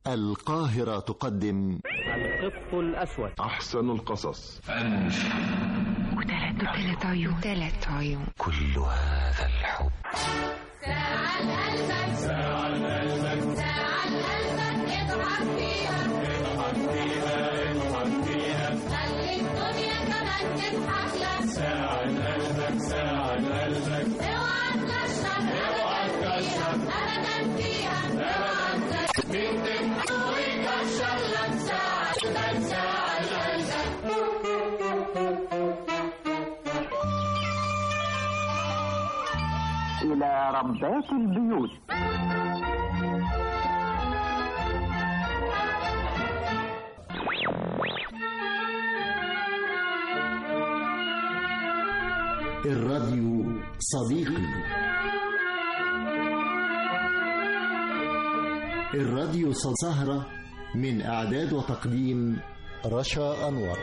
القاهرة تقدم القط الأسود أحسن القصص وثلاث وثلاث عيون ثلاث عيون كل هذا الحب ساعة قلبك ساعة قلبك ساعة قلبك اضحك فيها اضحك فيها اضحك فيها خلي الدنيا كمان تضحك لك ساعة قلبك ساعة قلبك اوعى تكشر اوعى تكشر ابدا فيها اوعى تكشر مين تضحك ويكشر لك ساعة قلبك ساعة إلى ربات البيوت الراديو صديقي الراديو ص- سهرة من إعداد وتقديم رشا أنور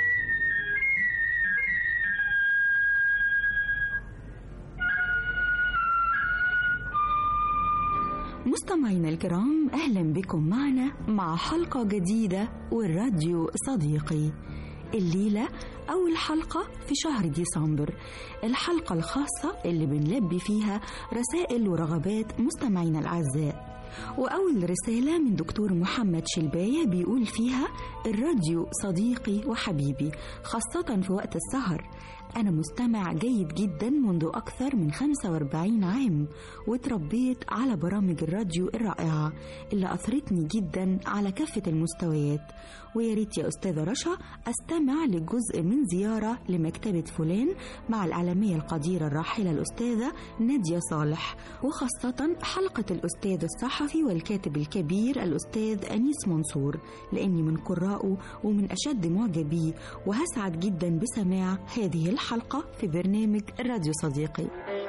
مستمعينا الكرام اهلا بكم معنا مع حلقه جديده والراديو صديقي الليله اول حلقه في شهر ديسمبر الحلقه الخاصه اللي بنلبي فيها رسائل ورغبات مستمعينا الاعزاء واول رساله من دكتور محمد شلبايه بيقول فيها الراديو صديقي وحبيبي خاصه في وقت السهر أنا مستمع جيد جدا منذ أكثر من 45 عام وتربيت على برامج الراديو الرائعة اللي أثرتني جدا على كافة المستويات ويا ريت يا أستاذة رشا أستمع لجزء من زيارة لمكتبة فلان مع الإعلامية القديرة الراحلة الأستاذة نادية صالح وخاصة حلقة الأستاذ الصحفي والكاتب الكبير الأستاذ أنيس منصور لأني من قرائه ومن أشد معجبيه وهسعد جدا بسماع هذه الحلقة في برنامج الراديو صديقي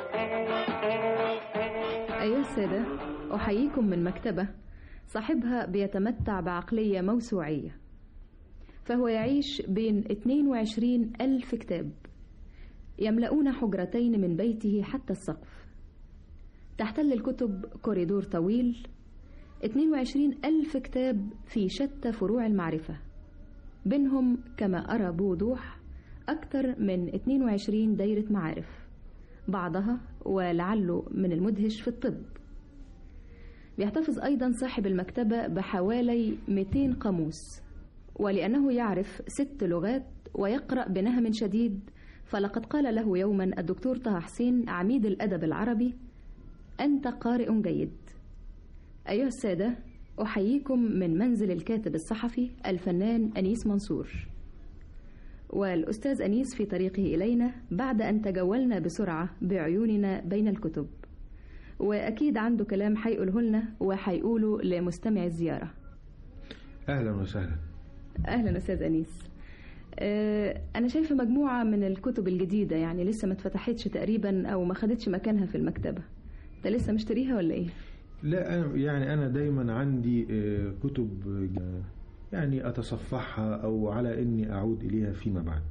أيها السادة أحييكم من مكتبة صاحبها بيتمتع بعقلية موسوعية فهو يعيش بين 22 ألف كتاب يملؤون حجرتين من بيته حتى السقف تحتل الكتب كوريدور طويل 22 ألف كتاب في شتى فروع المعرفة بينهم كما أرى بوضوح أكثر من 22 دايرة معارف بعضها ولعله من المدهش في الطب بيحتفظ أيضا صاحب المكتبة بحوالي 200 قاموس ولأنه يعرف ست لغات ويقرأ بنهم شديد فلقد قال له يوما الدكتور طه حسين عميد الأدب العربي أنت قارئ جيد أيها السادة أحييكم من منزل الكاتب الصحفي الفنان أنيس منصور والأستاذ أنيس في طريقه إلينا بعد أن تجولنا بسرعة بعيوننا بين الكتب وأكيد عنده كلام هيقوله لنا وهيقوله لمستمع الزيارة اهلا وسهلا أهلا أستاذ أنيس آه، أنا شايفة مجموعة من الكتب الجديدة يعني لسه ما اتفتحتش تقريبا أو ما خدتش مكانها في المكتبة أنت لسه مشتريها ولا إيه؟ لا أنا يعني انا دايما عندي آه، كتب آه، يعني اتصفحها او على اني اعود اليها فيما بعد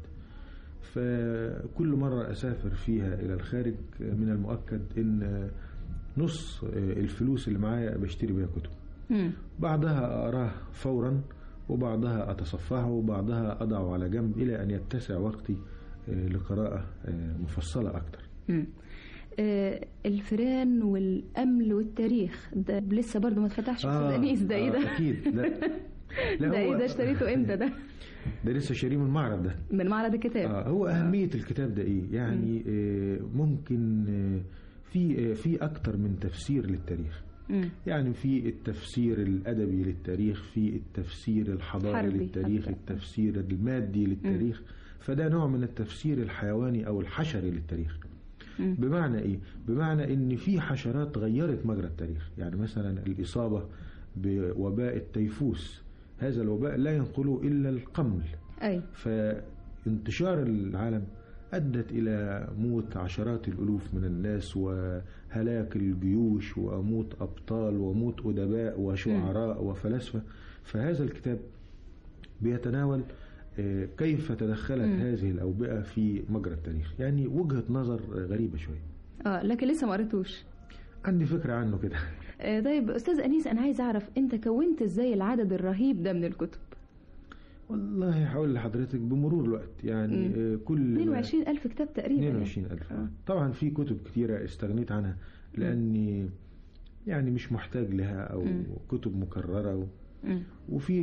فكل مرة اسافر فيها الى الخارج آه، من المؤكد ان آه، نص آه، الفلوس اللي معايا بشتري بيها كتب مم. بعضها اقراه فورا وبعضها اتصفحه وبعضها اضعه على جنب الى ان يتسع وقتي آه، لقراءة آه، مفصلة اكتر مم. آه، الفيران والأمل والتاريخ ده لسه برضه ما اتفتحش في آه، أنيس ده إيه آه، ده؟ اكيد لا لا ده إيه هو- ده اشتريته إمتى ده؟ ده لسه شاريه من المعرض ده من معرض الكتاب آه هو أهمية الكتاب ده إيه؟ يعني آه ممكن آه في آه في أكتر من تفسير للتاريخ مم. يعني في التفسير الأدبي للتاريخ في التفسير الحضاري حربي للتاريخ حتى. التفسير المادي للتاريخ فده نوع من التفسير الحيواني أو الحشري للتاريخ مم. بمعنى إيه؟ بمعنى إن في حشرات غيرت مجرى التاريخ يعني مثلا الإصابة بوباء التيفوس هذا الوباء لا ينقله إلا القمل أي فانتشار العالم أدت إلى موت عشرات الألوف من الناس وهلاك الجيوش وموت أبطال وموت أدباء وشعراء وفلاسفة فهذا الكتاب بيتناول آه، كيف تدخلت مم. هذه الأوبئة في مجرى التاريخ يعني وجهة نظر غريبة شوية اه لكن لسه ما قريتوش عندي فكرة عنه كده آه، طيب أستاذ أنيس أنا عايز أعرف أنت كونت إزاي العدد الرهيب ده من الكتب والله هقول لحضرتك بمرور الوقت يعني مم. آه، كل ما- 22 ألف كتاب تقريبا يعني. 22 ألف آه. طبعا في كتب كتيرة استغنيت عنها لأني يعني مش محتاج لها أو مم. كتب مكررة و... مم. وفي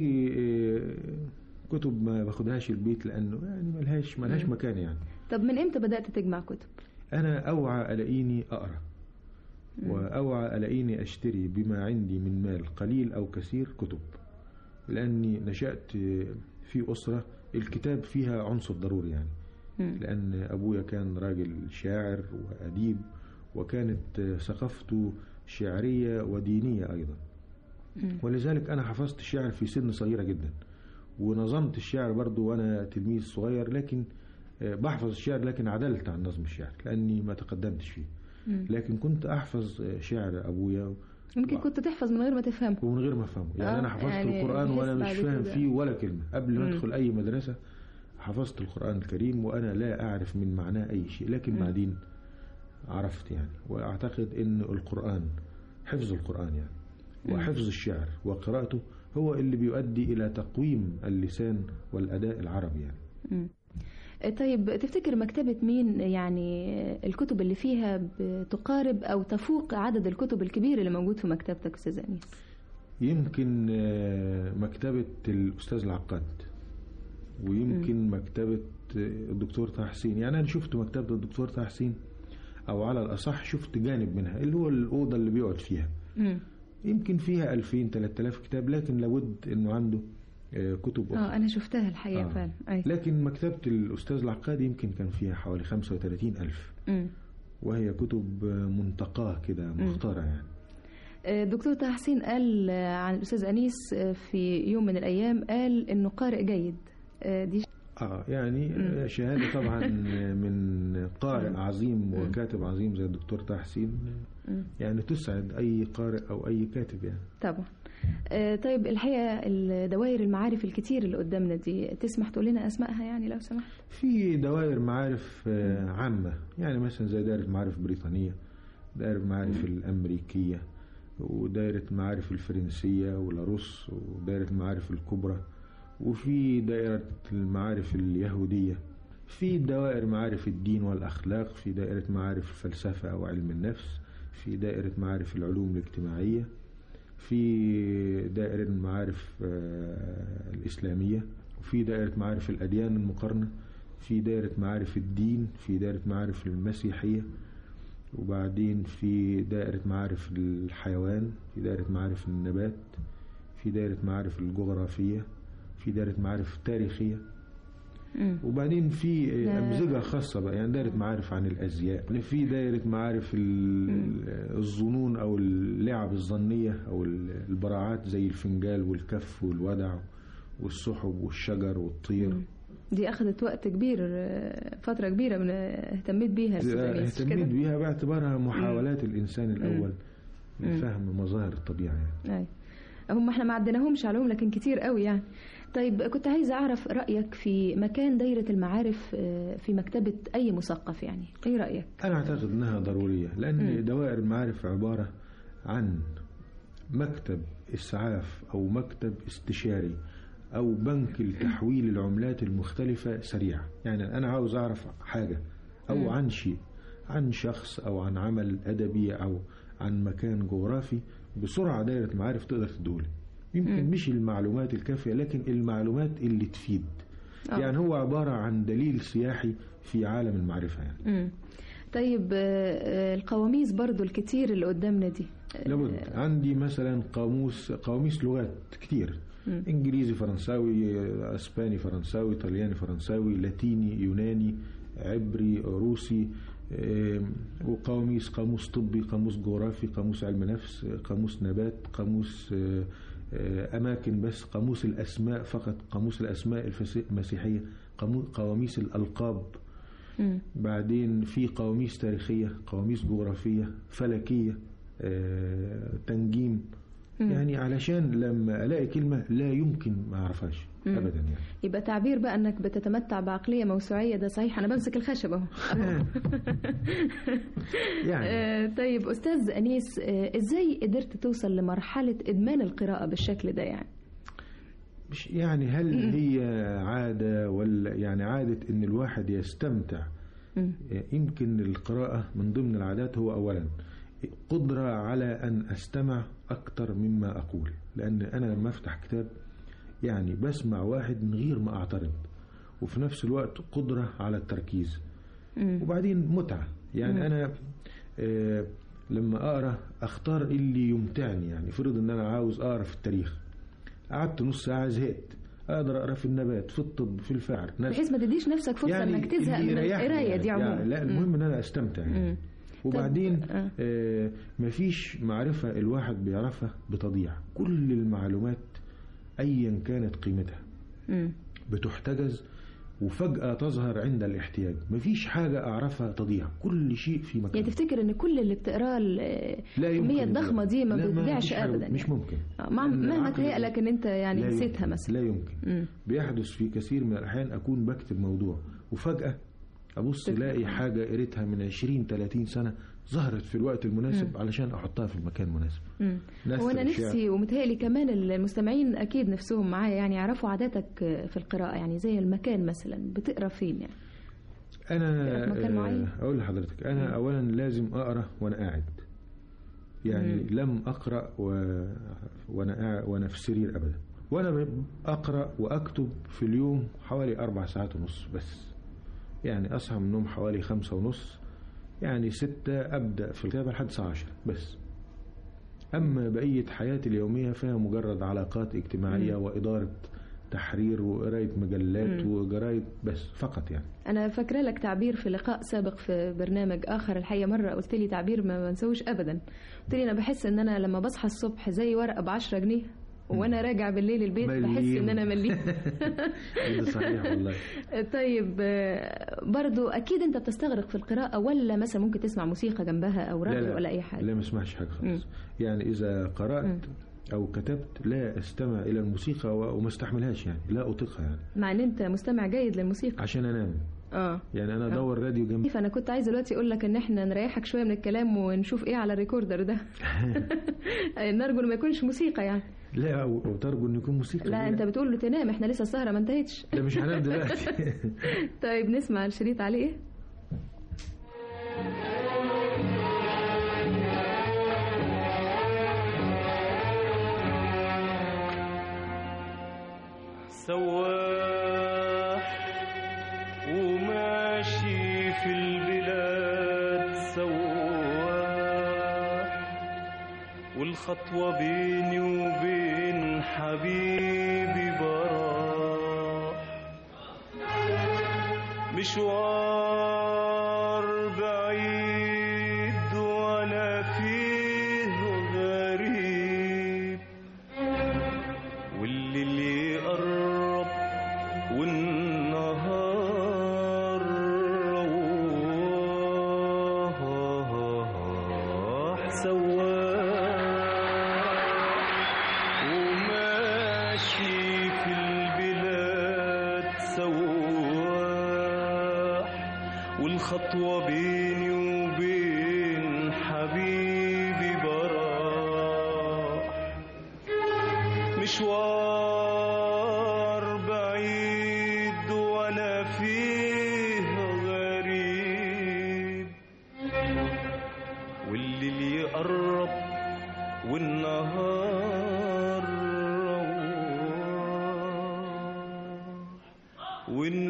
آه، كتب ما باخدهاش البيت لأنه يعني ملهاش ملهاش مم. مكان يعني طب من إمتى بدأت تجمع كتب؟ أنا أوعى ألاقيني أقرأ مم. وأوعى ألاقيني أشتري بما عندي من مال قليل أو كثير كتب لأني نشأت في أسرة الكتاب فيها عنصر ضروري يعني مم. لأن أبويا كان راجل شاعر وأديب وكانت ثقافته شعرية ودينية أيضا مم. ولذلك أنا حفظت الشعر في سن صغيرة جدا ونظمت الشعر برضو وأنا تلميذ صغير لكن آه، بحفظ الشعر لكن عدلت عن نظم الشعر لأني ما تقدمتش فيه مم. لكن كنت أحفظ آه، شعر أبويا يمكن كنت تحفظ من غير ما تفهمه ومن غير ما أفهمه يعني آه، أنا حفظت يعني القرآن بحيث وأنا مش بعد فاهم كده- فيه ولا كلمة قبل ما مم. أدخل أي مدرسة حفظت القرآن الكريم وأنا لا أعرف من معناه أي شيء لكن مم. بعدين عرفت يعني وأعتقد أن القرآن حفظ القرآن يعني مم. وحفظ الشعر وقراءته هو اللي بيؤدي إلى تقويم اللسان والأداء العربي يعني مم. طيب تفتكر مكتبة مين يعني الكتب اللي فيها بتقارب أو تفوق عدد الكتب الكبير اللي موجود في مكتبتك أستاذ أنيس؟ يمكن آه، مكتبة الأستاذ العقاد ويمكن مكتبة آه، الدكتور طه حسين يعني أنا شفت مكتبة الدكتور طه حسين أو على الأصح شفت جانب منها اللي هو الأوضة اللي بيقعد فيها مم. يمكن فيها 2000 3000 كتاب لكن لابد إنه عنده آه، كتب أخرى اه أنا شفتها الحقيقة آه. فعلا أي. لكن مكتبة الأستاذ العقاد يمكن كان فيها حوالي 35 ألف مم. وهي كتب آه، منتقاة كده مختارة يعني الدكتور طه حسين قال عن الأستاذ أنيس في يوم من الأيام قال إنه قارئ جيد آه، دي اه يعني مم. شهادة طبعا من قارئ عظيم وكاتب عظيم زي الدكتور طه حسين مم. يعني تسعد أي قارئ أو أي كاتب يعني طبعا آه، طيب الحقيقة الدوائر المعارف الكتير اللي قدامنا دي تسمح تقول لنا أسمائها يعني لو سمحت في دوائر معارف آه، عامة يعني مثلا زي دائرة معارف بريطانية دائرة معارف الأمريكية ودائرة معارف الفرنسية والروس ودائرة المعارف الكبرى وفي دائرة المعارف اليهودية في دوائر معارف الدين والأخلاق في دائرة معارف الفلسفة أو علم النفس في دائرة معارف العلوم الاجتماعية في دائرة المعارف آه، الإسلامية وفي دائرة معارف الأديان المقارنة في دائرة معارف الدين في دائرة معارف المسيحية وبعدين في دائرة معارف الحيوان في دائرة معارف النبات في دائرة معارف الجغرافية في دائرة معارف التاريخية مم. وبعدين في لا. أمزجة خاصة بقى يعني دائرة معارف عن الأزياء في دائرة معارف ال- الظنون أو اللعب الظنية أو البراعات زي الفنجال والكف والودع والسحب والشجر والطير مم. دي أخذت وقت كبير آه، فترة كبيرة من اهتميت بيها أستاذ أنيس مش اهتميت كده؟ بيها باعتبارها محاولات الإنسان الأول مم. لفهم مظاهر الطبيعة يعني. أي. هم احنا ما عدناهمش عليهم لكن كتير قوي يعني طيب كنت عايزة أعرف رأيك في مكان دايرة المعارف آه، في مكتبة أي مثقف يعني إيه رأيك؟ أنا أعتقد أنها ضرورية لأن مم. دوائر المعارف عبارة عن مكتب إسعاف أو مكتب استشاري أو بنك لتحويل العملات المختلفة سريع يعني أنا عاوز أعرف حاجة أو مم. عن شيء عن شخص أو عن عمل أدبي أو عن مكان جغرافي بسرعة دائرة المعارف تقدر تدولي يمكن مم. مش المعلومات الكافية لكن المعلومات اللي تفيد آه. يعني هو عبارة عن دليل سياحي في عالم المعرفة يعني مم. طيب آه، آه، القواميس برضو الكتير اللي قدامنا دي آه، لابد عندي مثلا قاموس قواميس لغات كتير مم. انجليزي فرنساوي اسباني فرنساوي طلياني فرنساوي لاتيني يوناني عبري روسي آم، وقواميس قاموس طبي قاموس جغرافي قاموس علم نفس قاموس نبات قاموس آه، آه، أماكن بس قاموس الأسماء فقط قاموس الأسماء الفس- المسيحية قامو- قواميس الألقاب مم. بعدين في قواميس تاريخية قواميس جغرافية فلكية آه، تنجيم يعني علشان لما الاقي كلمه لا يمكن ما اعرفهاش مم. ابدا يعني يبقى تعبير بقى انك بتتمتع بعقليه موسوعيه ده صحيح انا بمسك الخشب اهو يعني آه، طيب استاذ انيس آه، ازاي قدرت توصل لمرحله ادمان القراءه بالشكل ده يعني مش يعني هل هي عاده ولا يعني عاده ان الواحد يستمتع مم. يمكن القراءة من ضمن العادات هو أولا قدرة على أن أستمع أكثر مما أقول لأن أنا لما أفتح كتاب يعني بسمع واحد من غير ما أعترض وفي نفس الوقت قدرة على التركيز مم. وبعدين متعة يعني أنا آه لما أقرأ أختار اللي يمتعني يعني فرض أن أنا عاوز أقرأ في التاريخ قعدت نص ساعة زهقت أقدر أقرأ في النبات في الطب في الفعل ناس بحيث ما تديش نفسك فرصه انك تزهق اللي من يريحني القرايه يعني. دي عموما يعني لا المهم ان انا استمتع يعني. مم. وبعدين طب، آه. آه مفيش معرفة الواحد بيعرفها بتضيع كل المعلومات ايا كانت قيمتها مم. بتحتجز وفجأة تظهر عند الاحتياج مفيش حاجة أعرفها تضيع كل شيء في مكان يعني تفتكر ان كل اللي بتقراه ال- لا يمكن الكميه الضخمه يضيع. دي ما لا، بتضيعش فيش حاجة- ابدا مش يعني. ممكن آه، مع- لأن مهما العقل- تهيأ لك ان انت يعني لا نسيتها يمكن. مثلا لا يمكن مم. بيحدث في كثير من الأحيان أكون بكتب موضوع وفجأة أبص تفتكر. ألاقي حاجة قريتها من 20 30 سنة ظهرت في الوقت المناسب علشان أحطها في المكان المناسب مم. ناس هو انا الأشياء. نفسي ومتهيألي كمان المستمعين اكيد نفسهم معايا يعني يعرفوا عاداتك في القراءه يعني زي المكان مثلا بتقرا فين يعني أنا في مكان معين؟ آه، أقول لحضرتك أنا أولا لازم أقرأ وأنا قاعد يعني مم. لم أقرأ و... وأنا قاعد وأنا في السرير أبدا وأنا ب- أقرأ وأكتب في اليوم حوالي أربع ساعات ونص بس يعني أصحى من النوم حوالي خمسة ونص يعني ستة أبدأ في الكتابة لحد الساعة عشرة بس أما بقية حياتي اليومية فيها مجرد علاقات اجتماعية وإدارة تحرير وقراية مجلات مم. وجرايد بس فقط يعني انا فاكره لك تعبير في لقاء سابق في برنامج اخر الحقيقه مره قلت لي تعبير ما بنسوش ابدا قلت لي انا بحس ان انا لما بصحى الصبح زي ورقه ب 10 جنيه وانا راجع بالليل البيت بحس مليم. ان انا مليم ده صحيح والله طيب آه، برضو اكيد انت بتستغرق في القراءه ولا مثلا ممكن تسمع موسيقى جنبها او لا راديو لا ولا اي حاجه لا ما اسمعش حاجة مم. خالص يعني إذا قرأت مم. أو كتبت لا أستمع إلى الموسيقى و- وما استحملهاش يعني لا أطيقها يعني مع ان انت مستمع جيد للموسيقى عشان أنام اه يعني أنا أدور راديو جنبي فانا كنت عايزه دلوقتي اقول لك ان احنا نريحك شويه من الكلام ونشوف ايه على الريكوردر ده نرجو إنه ما يكونش موسيقى يعني لا أو أو ترجو إن يكون موسيقى لا انت بتقول له تنام احنا لسه السهره ما انتهتش لا مش هنام دلوقتي طيب نسمع الشريط عليه ايه سواح وماشي في البلاد سواح والخطوة بيني وبين حبيبي براح مشوار بعيد وانا فيه غريب والليل يقرب والنهار رواح سواح وماشي في البلاد سواح والخطوة بيني وبين حبيبي براح مشوار بعيد وانا فيه غريب والليل يقرب والنهار رواح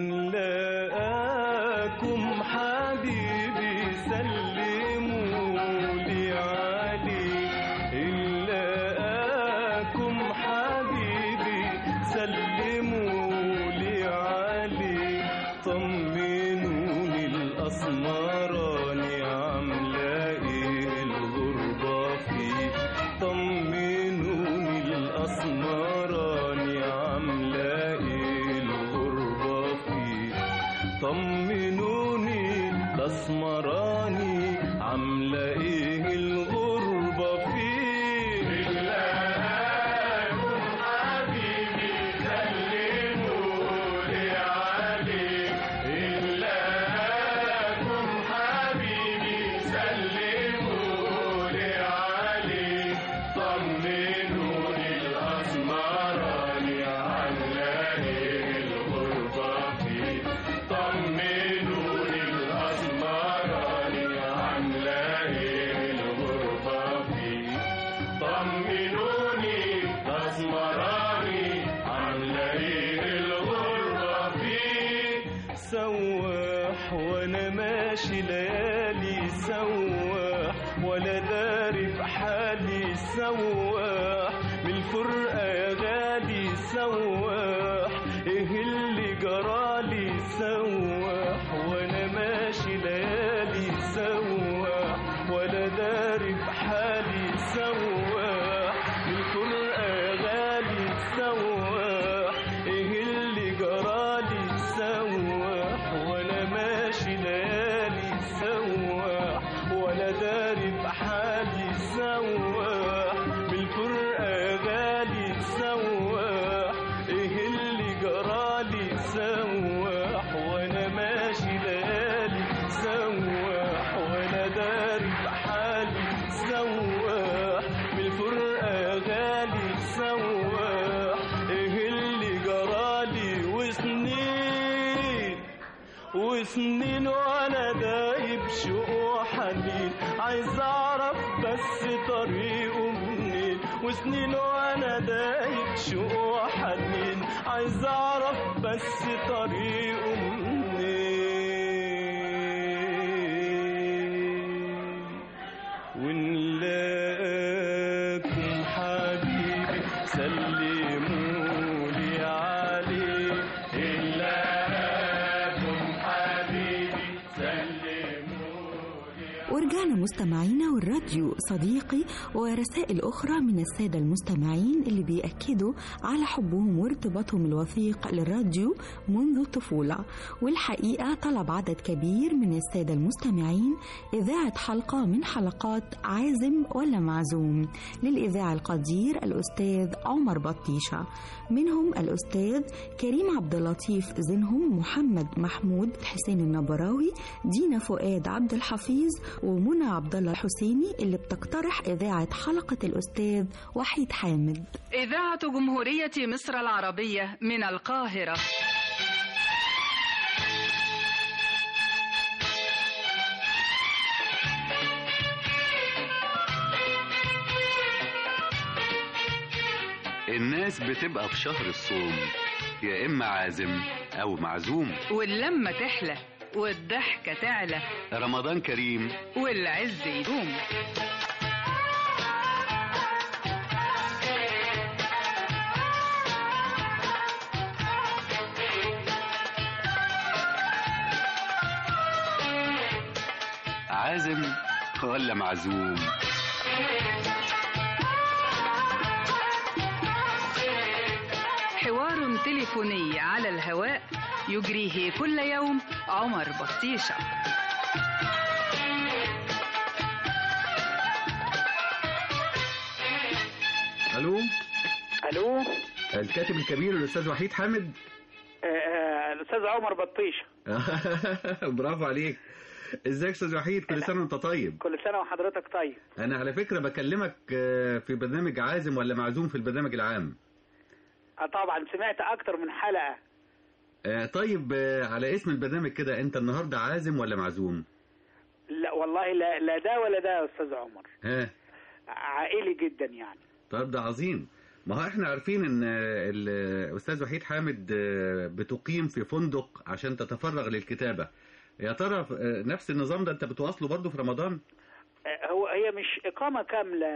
ونلاقاكم حبيبي سلموا لي عليه نلاقاكم حبيبي سلموا لي عليه طمنوني الأسمراني عاملة إيه الغربة فيه طمنوني الأسمراني عاملة إيه الغربة فيه طمنوني الأسمراني عاملة إيه الغربة فيه ماشي ليالي سواح ولا داري بحالي سواح من الفرقة يا غالي سواح ايه اللي جرالي سواح وانا ماشي ليالي سواح ولا داري بحالي سواح من الفرقة يا غالي سواح ايه اللي جرالي سواح وانا ماشي ليالي سواح ولا داري بحالي سواح بالفرقة يا غالي سواح ايه اللي جرالي سواح وانا ماشي ليالي سواح وانا داري بحالي سواح بالفرقة يا غالي سواح ايه اللي جرالي وسنين وسنين وانا دايب شوق وحنين عايز اعرف بس طريقه منين وسنين وانا دايب شوق وحنين عايز اعرف بس طريقه منين ونلاقيكم حبيبي سلموا لي عليه نلاقيكم حبيبي سلموا ورجعنا مستمعينا والراديو صديقي ورسائل أخرى من السادة المستمعين اللي بيأكدوا على حبهم وارتباطهم الوثيق للراديو منذ الطفولة والحقيقة طلب عدد كبير من السادة المستمعين إذاعة حلقة من حلقات عازم ولا معزوم للإذاعة القدير الأستاذ عمر بطيشة منهم الأستاذ كريم عبد اللطيف زينهم محمد محمود حسين النبراوي دينا فؤاد عبد الحفيظ ومنى عبد الله الحسيني اللي بتقترح إذاعة حلقة الأستاذ وحيد حامد إذاعة جمهورية مصر العربية من القاهرة الناس بتبقى في شهر الصوم يا إما عازم أو معزوم واللمة تحلى والضحكة تعلى رمضان كريم والعز يدوم عازم ولا معزوم حوار تليفوني على الهواء يجريه كل يوم عمر بطيشة الو الو الكاتب الكبير الاستاذ وحيد حامد آه، آه، الاستاذ عمر بطيشه برافو عليك ازيك استاذ وحيد كل سنه وانت طيب كل سنه وحضرتك طيب انا على فكره بكلمك آه، في برنامج عازم ولا معزوم في البرنامج العام آه، طبعا سمعت اكتر من حلقه آه، طيب آه، على اسم البرنامج كده انت النهارده عازم ولا معزوم لا والله لا لا ده ولا ده يا استاذ عمر ها عائلي جدا يعني طيب ده عظيم ما هو احنا عارفين ان آه، الاستاذ وحيد حامد آه، بتقيم في فندق عشان تتفرغ للكتابه يا ترى آه، نفس النظام ده انت بتواصله برضه في رمضان آه، هو هي مش اقامه كامله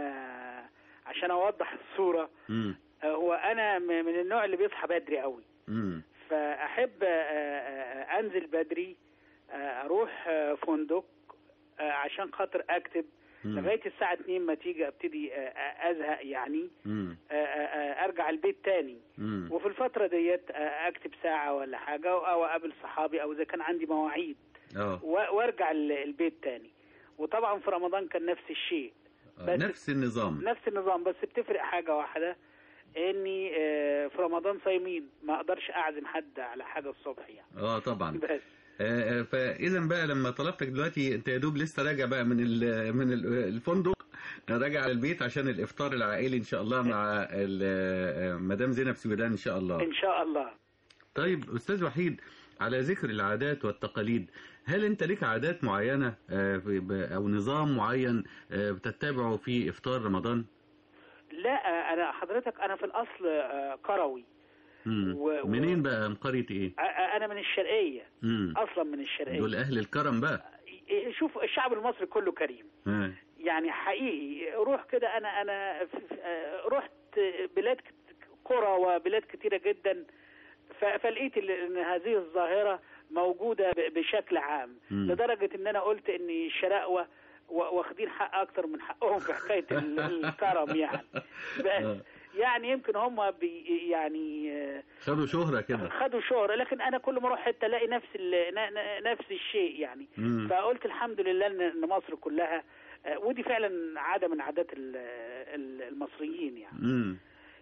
عشان اوضح الصوره امم آه، هو انا م- من النوع اللي بيصحى بدري قوي امم فاحب آه، آه، انزل بدري آه، اروح آه، فندق آه، عشان خاطر اكتب مم. لغايه الساعه 2 ما تيجي ابتدي آه، آه، ازهق يعني امم آه، آه، آه، ارجع البيت تاني امم وفي الفتره ديت آه، اكتب ساعه ولا حاجه او اقابل صحابي او اذا كان عندي مواعيد اه و- وارجع ال- البيت تاني وطبعا في رمضان كان نفس الشيء آه، نفس النظام نفس النظام بس بتفرق حاجه واحده اني آه، في رمضان صايمين ما اقدرش اعزم حد على حاجه الصبح يعني اه طبعا بس آه، آه، فاذا بقى لما طلبتك دلوقتي انت يا دوب لسه راجع بقى من ال- من ال- الفندق راجع على البيت عشان الافطار العائلي ان شاء الله مع ال- آه، مدام زينب سويدان ان شاء الله ان شاء الله طيب استاذ وحيد على ذكر العادات والتقاليد هل انت لك عادات معينه آه، في- ب- او نظام معين آه، بتتبعه في افطار رمضان لا آه، انا حضرتك انا في الاصل آه، كروي مم. و- و- منين بقى من قريه ايه آه، آه، انا من الشرقيه مم. اصلا من الشرقيه دول اهل الكرم بقى إيه، شوف الشعب المصري كله كريم ها. يعني حقيقي روح كده انا انا في- في- آه، رحت بلاد كت- قرى وبلاد كتيره جدا ف- فلقيت ال- ان هذه الظاهره موجوده ب- بشكل عام مم. لدرجه ان انا قلت ان الشراقوه و- واخدين حق اكتر من حقهم في حكايه ال- الكرم يعني بس يعني يمكن هم بي يعني آه، خدوا شهرة كده خدوا شهرة لكن انا كل ما اروح حته الاقي نفس ال- ن- ن- نفس الشيء يعني مم. فقلت الحمد لله ان إن مصر كلها آه، ودي فعلا عاده من عادات ال- ال- المصريين يعني مم.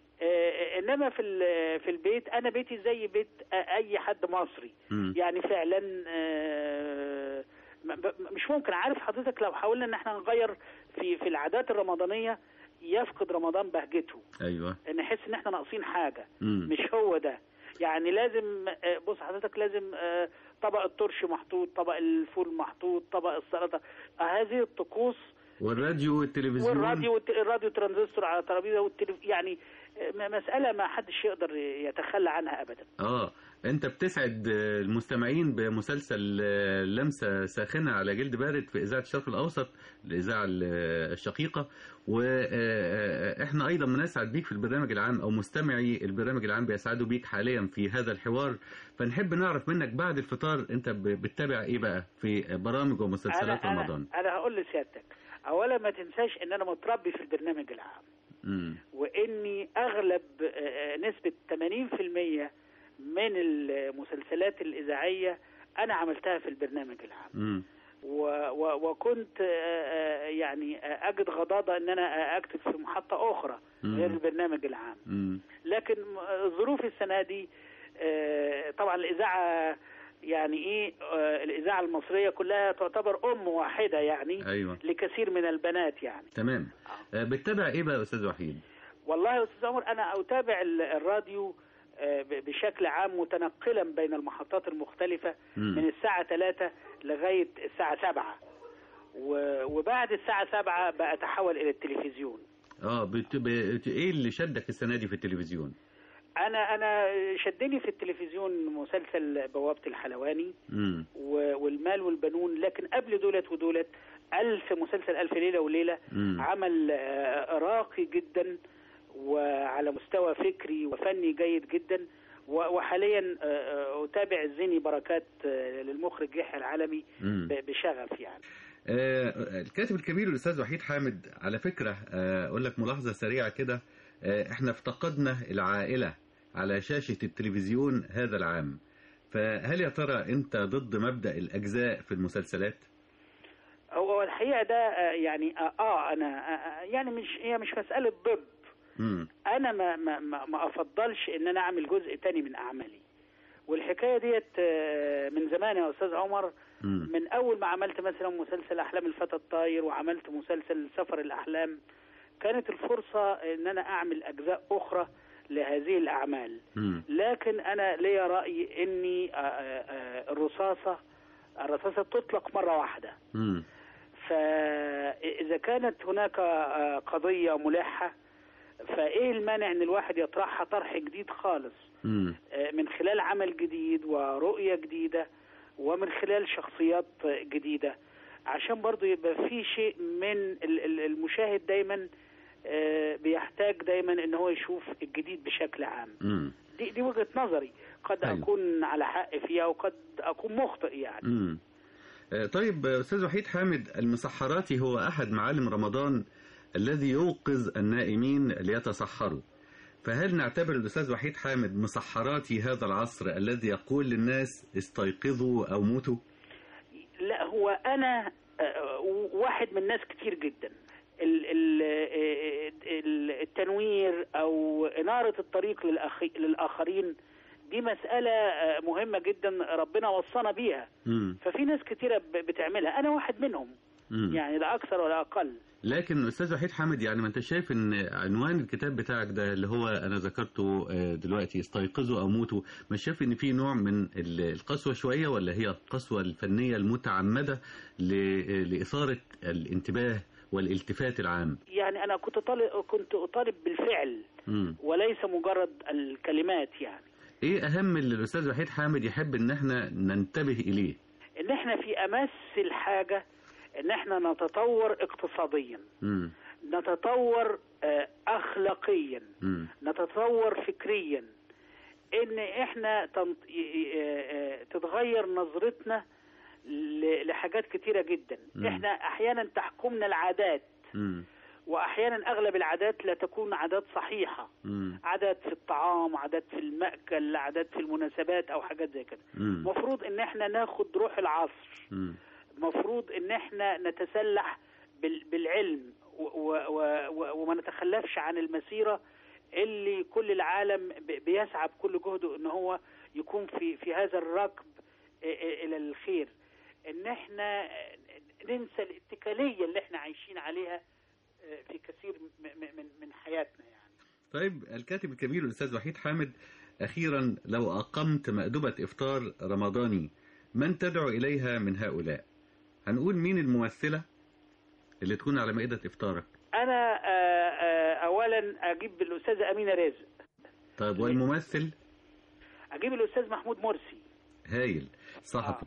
آه، انما في ال- في البيت انا بيتي زي بيت آه، اي حد مصري مم. يعني فعلا آه، م- ب- مش ممكن عارف حضرتك لو حاولنا ان احنا نغير في في العادات الرمضانيه يفقد رمضان بهجته ايوه نحس ان احنا ناقصين حاجه مم. مش هو ده يعني لازم آه، بص حضرتك لازم آه، طبق الترش محطوط طبق الفول محطوط طبق السلطه آه، هذه الطقوس والراديو والتلفزيون والراديو والت- الراديو ترانزستور على ترابيزه والتلف يعني آه، م- مساله ما حدش يقدر يتخلى عنها ابدا اه انت بتسعد آه، المستمعين بمسلسل آه، لمسة ساخنة على جلد بارد في اذاعة الشرق الاوسط الاذاعة ال- آه، الشقيقة واحنا ايضا بنسعد بيك في البرنامج العام او مستمعي البرنامج العام بيسعدوا بيك حاليا في هذا الحوار فنحب نعرف منك بعد الفطار انت ب- بتتابع ايه بقى في برامج ومسلسلات انا رمضان انا انا هقول لسيادتك اولا ما تنساش ان انا متربي في البرنامج العام مم. واني اغلب آه، نسبه 80% من المسلسلات الاذاعيه انا عملتها في البرنامج العام مم. و و وكنت آه، آه، يعني آه، اجد غضاضه ان انا آه، اكتب في محطه اخرى مم. غير البرنامج العام مم. لكن آه، ظروف السنه دي آه، طبعا الاذاعه يعني ايه آه، الاذاعه المصريه كلها تعتبر ام واحده يعني ايوه لكثير من البنات يعني تمام آه، بتتابع ايه بقى يا استاذ وحيد والله يا استاذ عمر انا اتابع ال- الراديو آه، ب- بشكل عام متنقلا بين المحطات المختلفة مم. من الساعة 3 لغاية الساعة 7 و- وبعد الساعة 7 بقى أتحول إلى التلفزيون اه بت... بت... ايه اللي شدك السنة دي في التلفزيون أنا أنا شدني في التلفزيون مسلسل بوابة الحلواني مم. و- والمال والبنون لكن قبل دولت ودولت ألف مسلسل ألف ليلة وليلة مم. عمل آه، راقي جدا وعلى مستوى فكري وفني جيد جدا و- وحاليا آه، آه، أتابع الزيني بركات آه، للمخرج يحيى العالمي مم. ب- بشغف يعني آه، الكاتب الكبير الاستاذ وحيد حامد على فكره آه، اقول لك ملاحظه سريعه كده آه، احنا افتقدنا العائله على شاشه التلفزيون هذا العام فهل يا ترى انت ضد مبدا الاجزاء في المسلسلات هو الحقيقة ده آه، يعني آه, آه أنا آه آه، يعني مش هي مش مسألة ضد مم. انا ما ما ما, ما افضلش ان انا اعمل جزء تاني من اعمالي والحكايه ديت آه، من زمان يا استاذ عمر مم. من اول ما عملت مثلا مسلسل احلام الفتى الطاير وعملت مسلسل سفر الاحلام كانت الفرصه ان انا اعمل اجزاء اخرى لهذه الاعمال مم. لكن انا ليا راي اني آه، آه، آه، الرصاصه الرصاصه تطلق مره واحده مم. فإذا كانت هناك آه، قضية ملحة فإيه المانع إن الواحد يطرحها طرح جديد خالص مم. آه، من خلال عمل جديد ورؤية جديدة ومن خلال شخصيات آه، جديدة عشان برضو يبقى في شيء من ال- ال- المشاهد دايما آه، بيحتاج دايما ان هو يشوف الجديد بشكل عام مم. دي دي وجهة نظري قد أيوة. اكون على حق فيها وقد اكون مخطئ يعني مم. آه، طيب آه، استاذ وحيد حامد المسحراتي هو احد معالم رمضان الذي يوقظ النائمين ليتسحروا فهل نعتبر الاستاذ وحيد حامد مسحراتي هذا العصر الذي يقول للناس استيقظوا او موتوا لا هو انا آه، واحد من ناس كتير جدا ال- ال- آه، ال- التنوير او اناره الطريق للأخي- للاخرين دي مساله آه، مهمه جدا ربنا وصانا بيها مم. ففي ناس كتيره ب- بتعملها انا واحد منهم مم. يعني لا اكثر ولا اقل لكن استاذ وحيد حامد يعني ما انت شايف ان عنوان الكتاب بتاعك ده اللي هو انا ذكرته آه، دلوقتي استيقظوا او موتوا مش شايف ان في نوع من ال- القسوه شويه ولا هي القسوه الفنيه المتعمده ل- لاثاره الانتباه والالتفات العام يعني انا كنت طالب كنت اطالب بالفعل مم. وليس مجرد الكلمات يعني ايه اهم اللي الاستاذ وحيد حامد يحب ان احنا ننتبه اليه ان احنا في امس الحاجه ان احنا نتطور اقتصاديا مم. نتطور آه، اخلاقيا مم. نتطور فكريا ان احنا تنط... ي- ي- آه، آه، تتغير نظرتنا ل- لحاجات كتيره جدا مم. احنا احيانا تحكمنا العادات مم. واحيانا اغلب العادات لا تكون عادات صحيحه مم. عادات في الطعام عادات في المأكل عادات في المناسبات او حاجات زي كده مم. مفروض ان احنا ناخد روح العصر مم. مفروض ان احنا نتسلح بال- بالعلم و- و- و- و- وما نتخلفش عن المسيره اللي كل العالم ب- بيسعى بكل جهده ان هو يكون في في هذا الركب ا- ا- الى الخير ان احنا ننسى الاتكاليه اللي احنا عايشين عليها اه، في كثير م- م- من من حياتنا يعني طيب الكاتب الكبير الأستاذ وحيد حامد أخيرا لو أقمت مأدبة إفطار رمضاني من تدعو إليها من هؤلاء هنقول مين الممثلة اللي تكون على مائدة إفطارك انا اه، اه، اولا اجيب الاستاذه امينه رزق طيب والممثل اجيب الاستاذ محمود مرسي هايل صحفي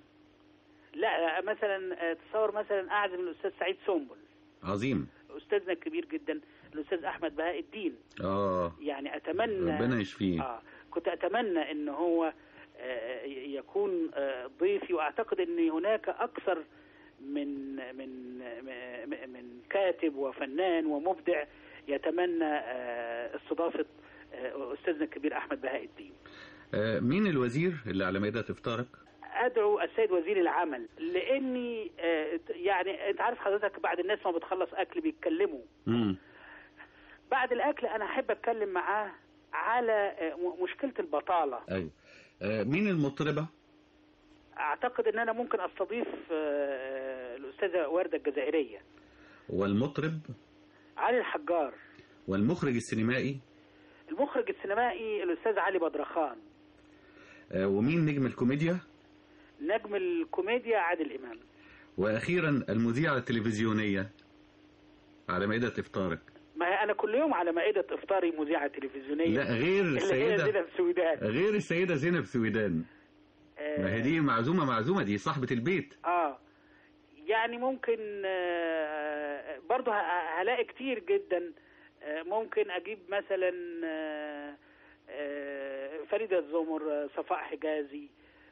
لا مثلا آه، تصور مثلا اعزم الاستاذ سعيد سنبل عظيم استاذنا الكبير جدا الاستاذ احمد بهاء الدين آه يعني اتمنى ربنا يشفيه اه كنت اتمنى ان هو آه، ي- يكون آه، ضيفي واعتقد ان هناك اكثر من من م- من كاتب وفنان ومبدع يتمنى آه، استضافه آه، استاذنا الكبير احمد بهاء الدين آه، مين الوزير اللي على مائدة إفطارك ادعو السيد وزير العمل لاني آه، يعني انت عارف حضرتك بعد الناس ما بتخلص اكل بيتكلموا مم. بعد الاكل انا احب اتكلم معاه على آه، م- مشكله البطاله أيوة آه، مين المطربة اعتقد ان انا ممكن استضيف آه، الاستاذه ورده الجزائريه والمطرب علي الحجار والمخرج السينمائي المخرج السينمائي الاستاذ علي بدرخان آه، ومين نجم الكوميديا نجم الكوميديا عادل امام وأخيرا المذيعة التلفزيونية على مائدة إفطارك ما هي انا كل يوم على مائده افطاري مذيعه تلفزيونيه لا غير اللي هي السيدة زينب سويدان غير السيدة زينب سويدان ما هي دي معزومة معزومة دي صاحبة البيت اه يعني ممكن آه، برضه ه- هلاقي كتير جدا آه، ممكن اجيب مثلا آه، آه، فريدة الزمر آه، صفاء حجازي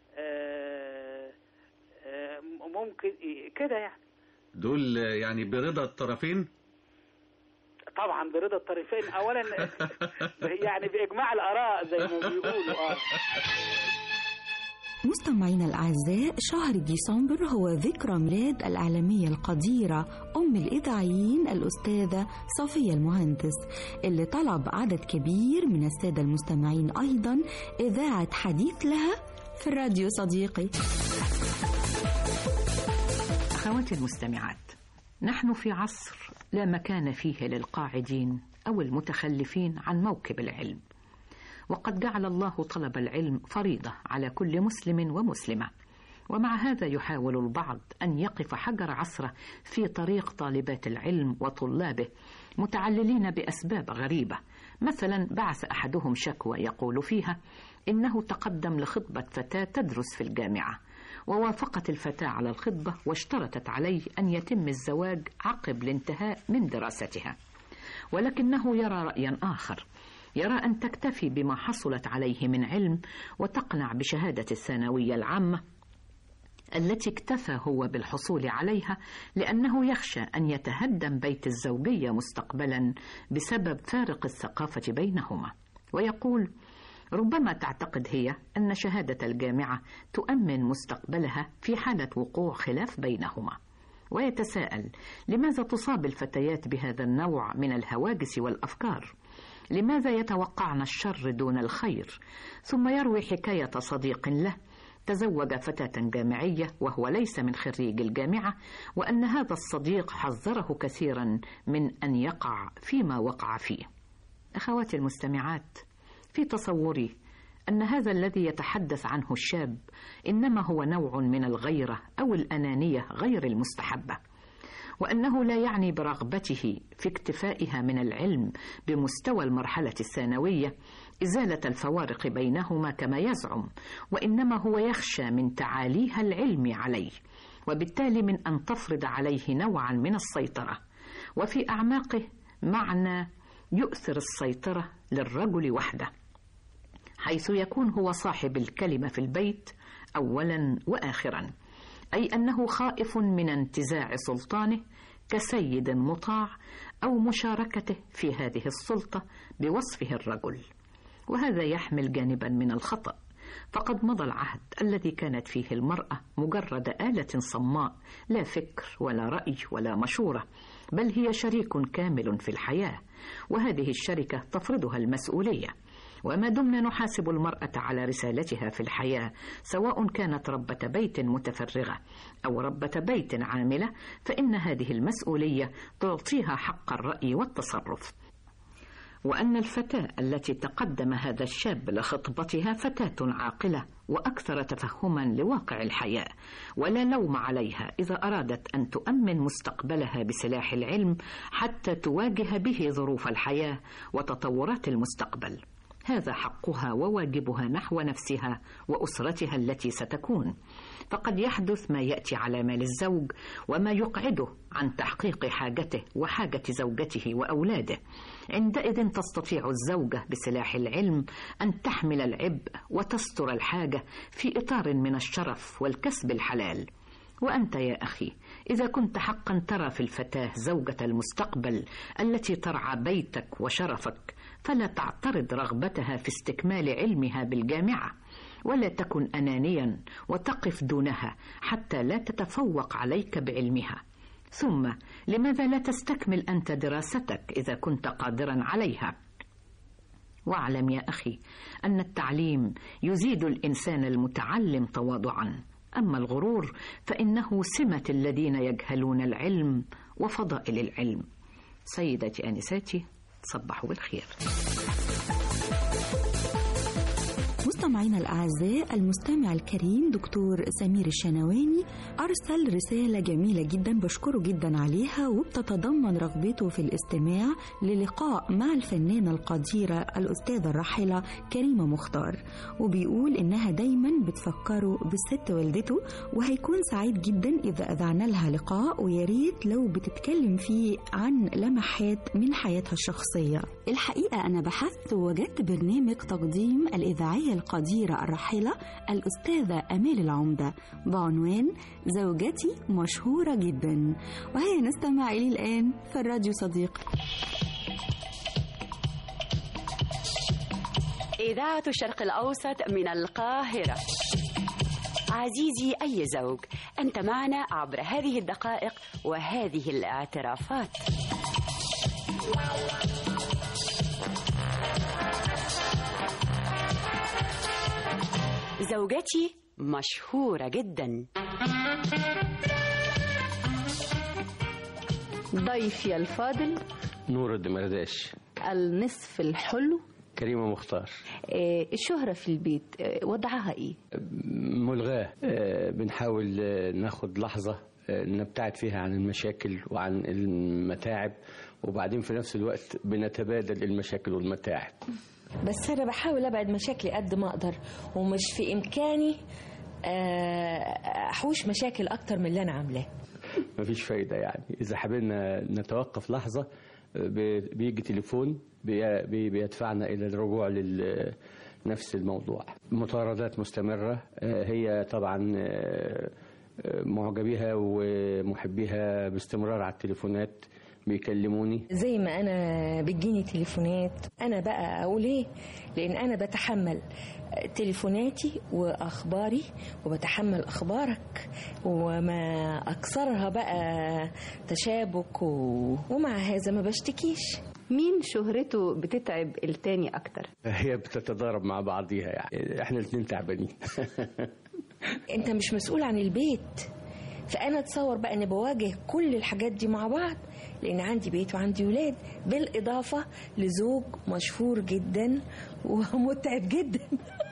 آه، آه، ممكن كده يعني دول آه، يعني برضا الطرفين طبعا برضا الطرفين اولا يعني باجماع الاراء زي ما بيقولوا اه مستمعينا الأعزاء شهر ديسمبر هو ذكرى ميلاد الإعلامية القديرة أم الإذاعيين الأستاذة صفية المهندس اللي طلب عدد كبير من السادة المستمعين أيضا إذاعة حديث لها في الراديو صديقي أخواتي المستمعات نحن في عصر لا مكان فيه للقاعدين أو المتخلفين عن موكب العلم وقد جعل الله طلب العلم فريضة على كل مسلم ومسلمة ومع هذا يحاول البعض أن يقف حجر عصره في طريق طالبات العلم وطلابه متعللين بأسباب غريبة مثلا بعث أحدهم شكوى يقول فيها إنه تقدم لخطبة فتاة تدرس في الجامعة ووافقت الفتاة على الخطبة واشترطت عليه أن يتم الزواج عقب الانتهاء من دراستها ولكنه يرى رأيا آخر يرى أن تكتفي بما حصلت عليه من علم وتقنع بشهادة الثانوية العامة التي اكتفى هو بالحصول عليها لأنه يخشى أن يتهدم بيت الزوجية مستقبلا بسبب فارق الثقافة بينهما ويقول ربما تعتقد هي أن شهادة الجامعة تؤمن مستقبلها في حالة وقوع خلاف بينهما ويتساءل لماذا تصاب الفتيات بهذا النوع من الهواجس والأفكار لماذا يتوقعن الشر دون الخير ثم يروي حكاية صديق له تزوج فتاة جامعية وهو ليس من خريج الجامعة وأن هذا الصديق حذره كثيرا من أن يقع فيما وقع فيه أخواتي المستمعات في تصوري أن هذا الذي يتحدث عنه الشاب إنما هو نوع من الغيرة أو الأنانية غير المستحبة وأنه لا يعني برغبته في اكتفائها من العلم بمستوى المرحلة الثانوية إزالة الفوارق بينهما كما يزعم وإنما هو يخشى من تعاليها العلم عليه وبالتالي من أن تفرض عليه نوعا من السيطرة وفي أعماقه معنى يؤثر السيطرة للرجل وحده حيث يكون هو صاحب الكلمة في البيت أولا وآخرا أي أنه خائف من انتزاع سلطانه كسيد مطاع أو مشاركته في هذه السلطة بوصفه الرجل وهذا يحمل جانبا من الخطأ فقد مضى العهد الذي كانت فيه المرأة مجرد آلة صماء لا فكر ولا رأي ولا مشورة بل هي شريك كامل في الحياة وهذه الشركة تفرضها المسؤولية وما دمنا نحاسب المرأة على رسالتها في الحياة سواء كانت ربة بيت متفرغة أو ربة بيت عاملة فإن هذه المسؤولية تعطيها حق الرأي والتصرف وأن الفتاة التي تقدم هذا الشاب لخطبتها فتاة عاقلة وأكثر تفهما لواقع الحياة ولا لوم عليها إذا أرادت أن تؤمن مستقبلها بسلاح العلم حتى تواجه به ظروف الحياة وتطورات المستقبل هذا حقها وواجبها نحو نفسها واسرتها التي ستكون فقد يحدث ما ياتي على مال الزوج وما يقعده عن تحقيق حاجته وحاجه زوجته واولاده عندئذ تستطيع الزوجه بسلاح العلم ان تحمل العبء وتستر الحاجه في اطار من الشرف والكسب الحلال وانت يا اخي اذا كنت حقا ترى في الفتاه زوجه المستقبل التي ترعى بيتك وشرفك فلا تعترض رغبتها في استكمال علمها بالجامعه ولا تكن انانيا وتقف دونها حتى لا تتفوق عليك بعلمها ثم لماذا لا تستكمل انت دراستك اذا كنت قادرا عليها واعلم يا اخي ان التعليم يزيد الانسان المتعلم تواضعا اما الغرور فانه سمه الذين يجهلون العلم وفضائل العلم سيدتي انساتي تصبحوا بالخير مستمعينا الأعزاء المستمع الكريم دكتور سمير الشنواني أرسل رسالة جميلة جدا بشكره جدا عليها وبتتضمن رغبته في الاستماع للقاء مع الفنانة القديرة الأستاذة الراحلة كريمة مختار وبيقول إنها دايما بتفكره بالست والدته وهيكون سعيد جدا إذا أذعنا لها لقاء وياريت لو بتتكلم فيه عن لمحات من حياتها الشخصية الحقيقة أنا بحثت ووجدت برنامج تقديم الإذاعية القديرة الراحلة الأستاذة أمال العمدة بعنوان زوجتي مشهورة جدا وهي نستمع إليه الآن في الراديو صديقي إذاعة الشرق الأوسط من القاهرة عزيزي أي زوج أنت معنا عبر هذه الدقائق وهذه الاعترافات زوجتي مشهورة جدا ضيفي الفاضل نور الدمرداش النصف الحلو كريمة مختار آه، الشهرة في البيت آه، وضعها ايه؟ ملغاة آه، بنحاول آه، ناخد لحظة آه، نبتعد فيها عن المشاكل وعن المتاعب وبعدين في نفس الوقت بنتبادل المشاكل والمتاعب بس انا بحاول ابعد مشاكلي قد ما اقدر ومش في امكاني آه، احوش مشاكل اكتر من اللي انا عاملاه مفيش فايدة يعني إذا حبينا نتوقف لحظة آه، بي- بيجي تليفون بي- بي- بيدفعنا إلى الرجوع لنفس الموضوع مطاردات مستمرة آه، هي طبعا آه، آه، معجبيها ومحبيها باستمرار على التليفونات بيكلموني زي ما انا بتجيني تليفونات انا بقى اقول ايه لان انا بتحمل تليفوناتي واخباري وبتحمل اخبارك وما اكثرها بقى تشابك و... ومع هذا ما بشتكيش مين شهرته بتتعب التاني اكتر هي بتتضارب مع بعضيها يعني احنا الاثنين تعبانين انت مش مسؤول عن البيت فانا اتصور بقى اني بواجه كل الحاجات دي مع بعض لان عندي بيت وعندي ولاد بالاضافه لزوج مشهور جدا ومتعب جدا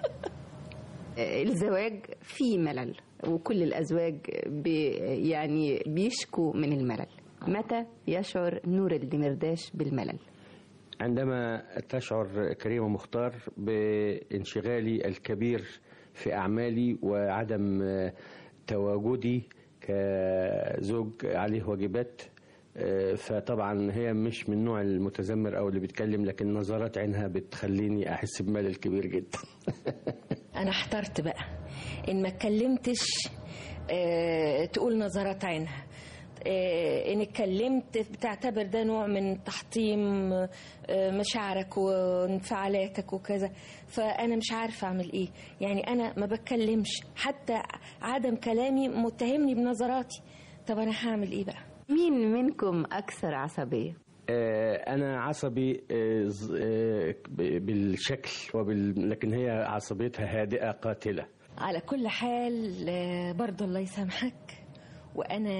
الزواج فيه ملل وكل الازواج بي يعني بيشكوا من الملل متى يشعر نور الدمرداش بالملل عندما تشعر كريمة مختار بانشغالي الكبير في أعمالي وعدم آه، تواجدي كزوج عليه واجبات آه، فطبعا هي مش من نوع المتذمر أو اللي بيتكلم لكن نظرات عينها بتخليني أحس بملل كبير جدا انا احترت بقى ان ما اتكلمتش آه، تقول نظرات عينها آه، ان اتكلمت بتعتبر ده نوع من تحطيم آه، مشاعرك وانفعالاتك وكذا فانا مش عارفه اعمل ايه يعني انا ما بتكلمش حتى عدم كلامي متهمني بنظراتي طب انا هعمل ايه بقى مين منكم أكثر عصبية؟ آه، أنا عصبي آه، ز- آه، ب- بالشكل وبال... لكن هي عصبيتها هادئة قاتلة على كل حال آه، برضه الله يسامحك وانا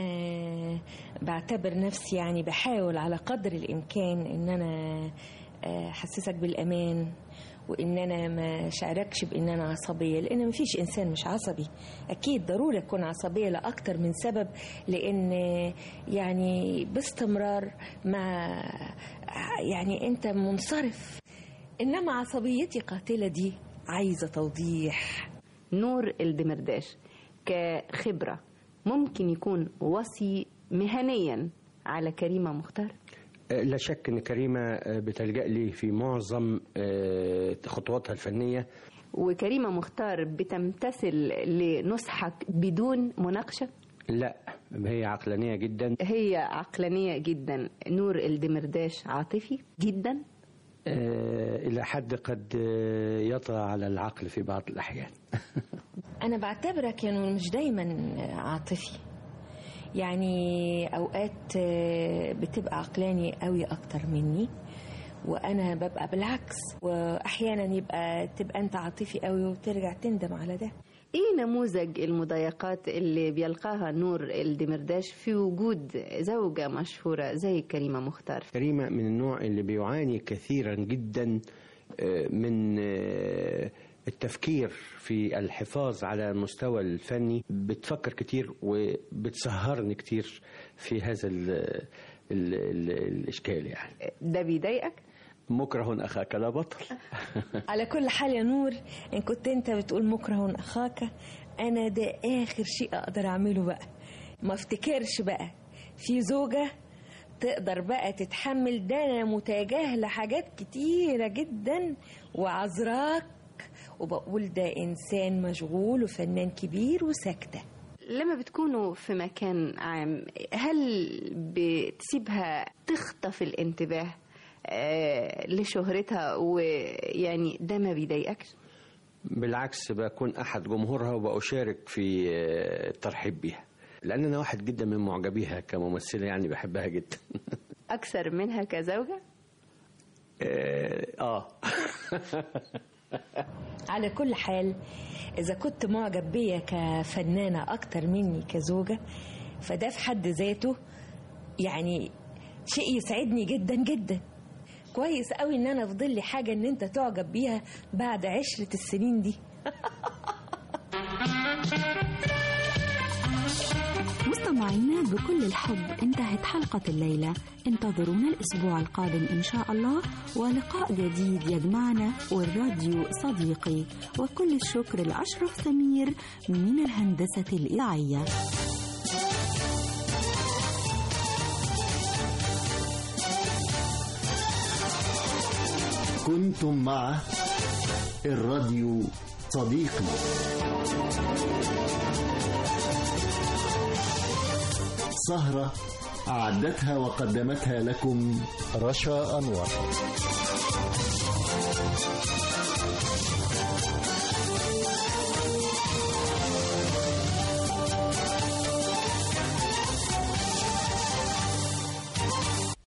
بعتبر نفسي يعني بحاول على قدر الامكان ان انا آه، احسسك بالامان وان انا ما شعركش بان انا عصبيه لان مفيش انسان مش عصبي اكيد ضروري اكون عصبيه لاكتر من سبب لان يعني باستمرار مع يعني انت منصرف انما عصبيتي قاتله دي عايزه توضيح نور الدمرداش كخبرة ممكن يكون وصي مهنيا على كريمة مختار آه، لا شك ان كريمه آه، بتلجا لي في معظم آه، خطواتها الفنيه وكريمة مختار بتمتثل لنصحك بدون مناقشة لا هي عقلانيه جدا هي عقلانية جدا نور الدمرداش عاطفي جدا آه، الى حد قد آه، يطغى على العقل في بعض الاحيان انا بعتبرك يعني مش دايما عاطفي يعني اوقات آه، بتبقى عقلاني قوي اكتر مني وانا ببقى بالعكس واحيانا يبقى تبقى انت عاطفي قوي وترجع تندم على ده ايه نموذج المضايقات اللي بيلقاها نور الدمرداش في وجود زوجة مشهورة زي كريمة مختار كريمه من النوع اللي بيعاني كثيرا جدا آه، من آه، التفكير في الحفاظ على المستوى الفني بتفكر كتير وبتسهرني كتير في هذا ال ال ال الاشكال يعني ده بيضايقك مكره اخاك لا بطل على كل حال يا نور ان كنت انت بتقول مكره اخاك انا ده اخر شيء اقدر اعمله بقى ما افتكرش بقى في زوجة تقدر بقى تتحمل ده انا متجاهلة حاجات كتيرة جدا وعذراك وبقول ده انسان مشغول وفنان كبير وساكتة لما بتكونوا في مكان عام هل بتسيبها تخطف الانتباه آه، لشهرتها ويعني ده ما بيضايقكش بالعكس بكون احد جمهورها وبشارك في آه، الترحيب بيها لان انا واحد جدا من معجبيها كممثله يعني بحبها جدا اكثر منها كزوجة اه آه. على كل حال إذا كنت معجب بيا كفنانة أكتر مني كزوجة فده في حد ذاته يعني شيء يسعدني جدا جدا كويس قوي ان انا افضل لي حاجه ان انت تعجب بيها بعد عشره السنين دي مستمعينا بكل الحب انتهت حلقة الليلة انتظرونا الأسبوع القادم إن شاء الله ولقاء جديد يجمعنا والراديو صديقي وكل الشكر لأشرف سمير من الهندسة الإذاعية كنتم مع الراديو صديقي سهرة أعدتها وقدمتها لكم رشا أنور